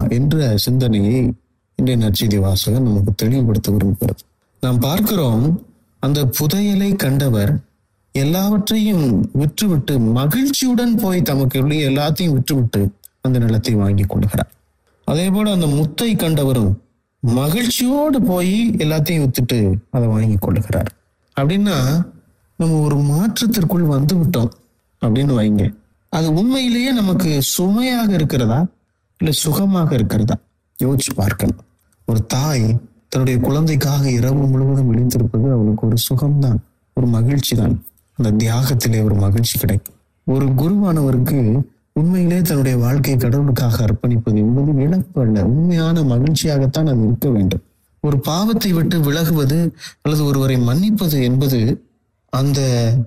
என்ற சிந்தனையை இன்றைய நற்செய்தி வாசகன் நமக்கு தெளிவுபடுத்த விரும்புகிறது நாம் பார்க்கிறோம் அந்த புதையலை கண்டவர் எல்லாவற்றையும் விற்றுவிட்டு மகிழ்ச்சியுடன் போய் தமக்கு உள்ள எல்லாத்தையும் விற்றுவிட்டு அந்த நிலத்தை வாங்கி கொள்கிறார் அதே போல அந்த முத்தை கண்டவரும் மகிழ்ச்சியோடு போய் எல்லாத்தையும் வித்துட்டு அதை வாங்கி கொள்ளுகிறார் அப்படின்னா நம்ம ஒரு மாற்றத்திற்குள் வந்து விட்டோம் அப்படின்னு வைங்க அது உண்மையிலேயே நமக்கு சுமையாக இருக்கிறதா இல்ல சுகமாக இருக்கிறதா யோசிச்சு பார்க்கணும் ஒரு தாய் தன்னுடைய குழந்தைக்காக இரவு முழுவதும் விழித்திருப்பது அவளுக்கு ஒரு சுகம்தான் ஒரு மகிழ்ச்சி தான் அந்த தியாகத்திலே ஒரு மகிழ்ச்சி கிடைக்கும் ஒரு குருவானவருக்கு உண்மையிலே தன்னுடைய வாழ்க்கையை கடவுளுக்காக அர்ப்பணிப்பது என்பது இழப்பு அல்ல உண்மையான மகிழ்ச்சியாகத்தான் அது இருக்க வேண்டும் ஒரு பாவத்தை விட்டு விலகுவது அல்லது ஒருவரை மன்னிப்பது என்பது அந்த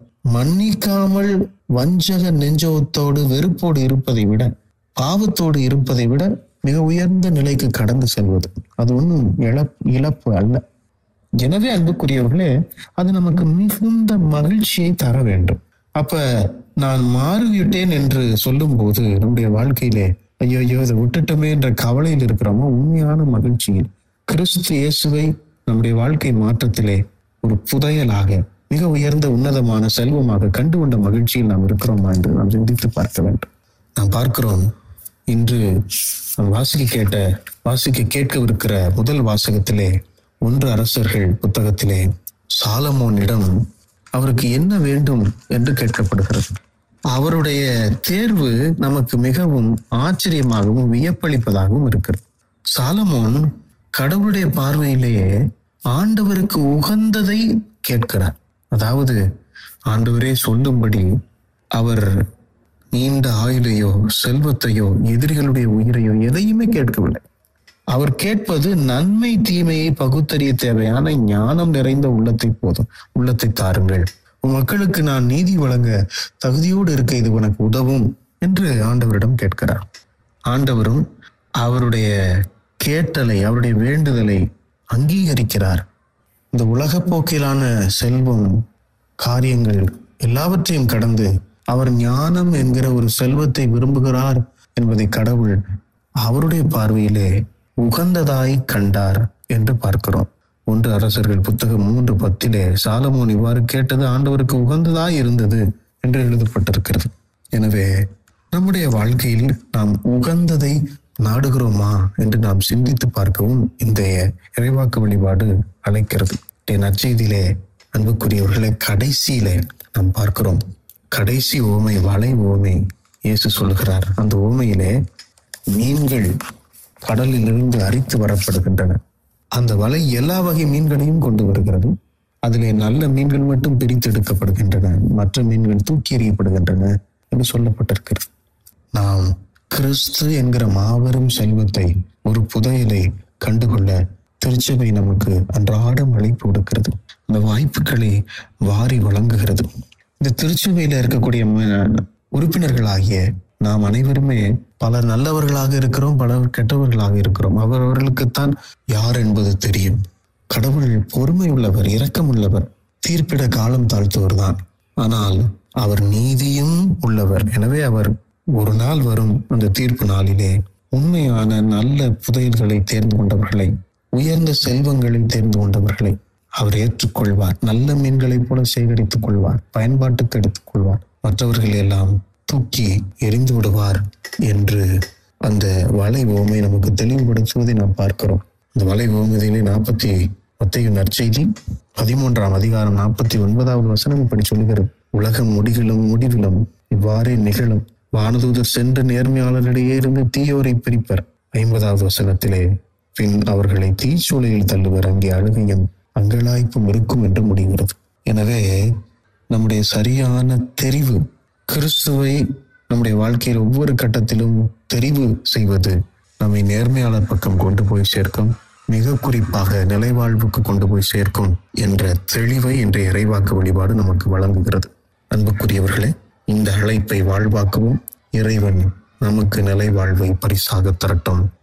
மன்னிக்காமல் வஞ்சக நெஞ்சத்தோடு வெறுப்போடு இருப்பதை விட பாவத்தோடு இருப்பதை விட மிக உயர்ந்த நிலைக்கு கடந்து செல்வது அது ஒன்றும் இழப் இழப்பு அல்ல எனவே அன்புக்குரியவர்களே அது நமக்கு மிகுந்த மகிழ்ச்சியை தர வேண்டும் அப்ப நான் மாறிவிட்டேன் என்று சொல்லும் போது நம்முடைய வாழ்க்கையிலே ஐயோ ஐயோ இதை விட்டுட்டோமே என்ற கவலையில் இருக்கிறோமோ உண்மையான மகிழ்ச்சியில் கிறிஸ்து இயேசுவை நம்முடைய வாழ்க்கை மாற்றத்திலே ஒரு புதையலாக மிக உயர்ந்த உன்னதமான செல்வமாக கண்டு கொண்ட மகிழ்ச்சியில் நாம் இருக்கிறோமா என்று நாம் சிந்தித்து பார்க்க வேண்டும் நாம் பார்க்கிறோம் இன்று நாம் வாசிக்க கேட்ட வாசிக்க கேட்கவிருக்கிற முதல் வாசகத்திலே ஒன்று அரசர்கள் புத்தகத்திலே சாலமோனிடம் அவருக்கு என்ன வேண்டும் என்று கேட்கப்படுகிறது அவருடைய தேர்வு நமக்கு மிகவும் ஆச்சரியமாகவும் வியப்பளிப்பதாகவும் இருக்கிறது சாலமோன் கடவுளுடைய பார்வையிலேயே ஆண்டவருக்கு உகந்ததை கேட்கிறார் அதாவது ஆண்டவரே சொல்லும்படி அவர் நீண்ட ஆயுளையோ செல்வத்தையோ எதிரிகளுடைய உயிரையோ எதையுமே கேட்கவில்லை அவர் கேட்பது நன்மை தீமையை பகுத்தறிய தேவையான ஞானம் நிறைந்த உள்ளத்தை போதும் உள்ளத்தை தாருங்கள் உன் மக்களுக்கு நான் நீதி வழங்க தகுதியோடு இருக்க இது உனக்கு உதவும் என்று ஆண்டவரிடம் கேட்கிறார் ஆண்டவரும் அவருடைய கேட்டலை அவருடைய வேண்டுதலை அங்கீகரிக்கிறார் இந்த உலகப் போக்கிலான செல்வம் காரியங்கள் எல்லாவற்றையும் கடந்து அவர் ஞானம் என்கிற ஒரு செல்வத்தை விரும்புகிறார் என்பதை கடவுள் அவருடைய பார்வையிலே உகந்ததாய் கண்டார் என்று பார்க்கிறோம் ஒன்று அரசர்கள் புத்தகம் மூன்று பத்திலே சாலமோன் இவ்வாறு கேட்டது ஆண்டவருக்கு உகந்ததாய் இருந்தது என்று எழுதப்பட்டிருக்கிறது எனவே நம்முடைய வாழ்க்கையில் நாம் உகந்ததை நாடுகிறோமா என்று நாம் சிந்தித்து பார்க்கவும் இந்த இறைவாக்கு வழிபாடு அழைக்கிறது என் நற்செய்தியிலே அன்புக்குரியவர்களை கடைசியிலே நாம் பார்க்கிறோம் கடைசி ஓமை வலை ஓமை இயேசு சொல்கிறார் அந்த ஓமையிலே மீன்கள் கடலிலிருந்து அரித்து வரப்படுகின்றன அந்த வலை எல்லா வகை மீன்களையும் கொண்டு வருகிறது அதிலே நல்ல மீன்கள் மட்டும் பிரித்தெடுக்கப்படுகின்றன மற்ற மீன்கள் தூக்கி எறியப்படுகின்றன என்று சொல்லப்பட்டிருக்கிறது நாம் கிறிஸ்து என்கிற மாபெரும் செல்வத்தை ஒரு புதையலை கண்டுகொள்ள திருச்சபை நமக்கு அன்றாடம் அழைப்பு கொடுக்கிறது அந்த வாய்ப்புகளை வாரி வழங்குகிறது இந்த திருச்சபையில இருக்கக்கூடிய ம- உறுப்பினர்களாகிய நாம் அனைவருமே பலர் நல்லவர்களாக இருக்கிறோம் பலர் கெட்டவர்களாக இருக்கிறோம் அவரவர்களுக்குத்தான் யார் என்பது தெரியும் கடவுள் பொறுமை உள்ளவர் இரக்கம் உள்ளவர் தீர்ப்பிட காலம் தாழ்த்துவர்தான் ஆனால் அவர் நீதியும் உள்ளவர் எனவே அவர் ஒரு நாள் வரும் அந்த தீர்ப்பு நாளிலே உண்மையான நல்ல புதையல்களை தேர்ந்து கொண்டவர்களை உயர்ந்த செல்வங்களை தேர்ந்து கொண்டவர்களை அவர் ஏற்றுக்கொள்வார் நல்ல மீன்களைப் போல சேகரித்துக் கொள்வார் பயன்பாட்டுக்கு எடுத்துக் கொள்வார் மற்றவர்கள் எல்லாம் தூக்கி எரிந்து விடுவார் என்று அந்த வலை ஓமை நமக்கு தெளிவுபடுத்துவதை நாம் பார்க்கிறோம் இந்த வலை ஓமையிலே நாற்பத்தி மத்திய நற்செய்தி பதிமூன்றாம் அதிகாரம் நாற்பத்தி ஒன்பதாவது வசனம் இப்படி சொல்லுகிறது உலகம் முடிகளும் முடிவிலும் இவ்வாறே நிகழும் வானதூதர் சென்ற நேர்மையாளரிடையே இருந்து தீயோரை பிரிப்பர் ஐம்பதாவது வசனத்திலே பின் அவர்களை தீச்சூளையில் தள்ளுவர் அங்கே அழுகையும் அங்கலாய்ப்பும் இருக்கும் என்று முடிகிறது எனவே நம்முடைய சரியான தெரிவு கிறிஸ்துவை நம்முடைய வாழ்க்கையில் ஒவ்வொரு கட்டத்திலும் தெரிவு செய்வது நம்மை நேர்மையாளர் பக்கம் கொண்டு போய் சேர்க்கும் மிக குறிப்பாக நிலைவாழ்வுக்கு கொண்டு போய் சேர்க்கும் என்ற தெளிவை இன்றைய இறைவாக்கு வழிபாடு நமக்கு வழங்குகிறது அன்புக்குரியவர்களே இந்த அழைப்பை வாழ்வாக்கவும் இறைவன் நமக்கு நிலை வாழ்வை பரிசாக தரட்டும்